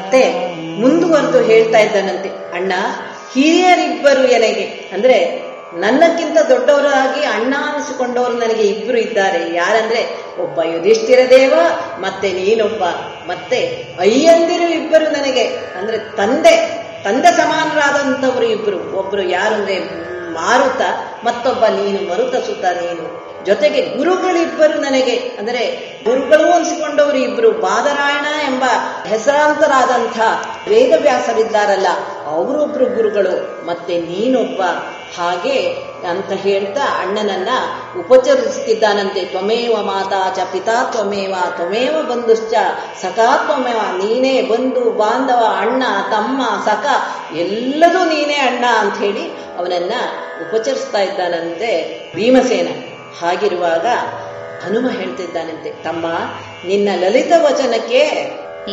ಮತ್ತೆ ಮುಂದುವರೆದು ಹೇಳ್ತಾ ಇದ್ದಾನಂತೆ ಅಣ್ಣ ಹಿರಿಯರಿಬ್ಬರು ಎನಗೆ ಅಂದ್ರೆ ನನ್ನಕ್ಕಿಂತ ದೊಡ್ಡವರಾಗಿ ಅಣ್ಣ ಅನಿಸಿಕೊಂಡವರು ನನಗೆ ಇಬ್ಬರು ಇದ್ದಾರೆ ಯಾರಂದ್ರೆ ಒಬ್ಬ ಯುಧಿಷ್ಠಿರ ದೇವ ಮತ್ತೆ ನೀನೊಬ್ಬ ಮತ್ತೆ ಅಯ್ಯಂದಿರು ಇಬ್ಬರು ನನಗೆ ಅಂದ್ರೆ ತಂದೆ ತಂದೆ ಸಮಾನರಾದಂಥವರು ಇಬ್ಬರು ಒಬ್ರು ಯಾರಂದ್ರೆ ಮಾರುತ ಮತ್ತೊಬ್ಬ ನೀನು ಮರುತ ಸುತ ನೀನು ಜೊತೆಗೆ ಗುರುಗಳಿಬ್ಬರು ನನಗೆ ಅಂದರೆ ಗುರುಗಳು ಅನಿಸಿಕೊಂಡವರು ಇಬ್ರು ಬಾದರಾಯಣ ಎಂಬ ಹೆಸರಾಂತರಾದಂಥ ವೇದವ್ಯಾಸರಿದ್ದಾರಲ್ಲ ಅವರೊಬ್ರು ಗುರುಗಳು ಮತ್ತೆ ನೀನೊಬ್ಬ ಹಾಗೆ ಅಂತ ಹೇಳ್ತಾ ಅಣ್ಣನನ್ನ ಉಪಚರಿಸ್ತಿದ್ದಾನಂತೆ ತ್ವಮೇವ ಮಾತಾ ಚ ಪಿತಾ ತ್ವಮೇವ ತ್ವಮೇವ ಬಂಧುಶ್ಚ ಸಖಾ ತ್ವಮೇವ ನೀನೇ ಬಂಧು ಬಾಂಧವ ಅಣ್ಣ ತಮ್ಮ ಸಖ ಎಲ್ಲದೂ ನೀನೇ ಅಣ್ಣ ಅಂತ ಹೇಳಿ ಅವನನ್ನ ಉಪಚರಿಸ್ತಾ ಇದ್ದಾನಂತೆ ಭೀಮಸೇನ ಹಾಗಿರುವಾಗ ಹನುಮ ಹೇಳ್ತಿದ್ದಾನಂತೆ ತಮ್ಮ ನಿನ್ನ ಲಲಿತ ವಚನಕ್ಕೆ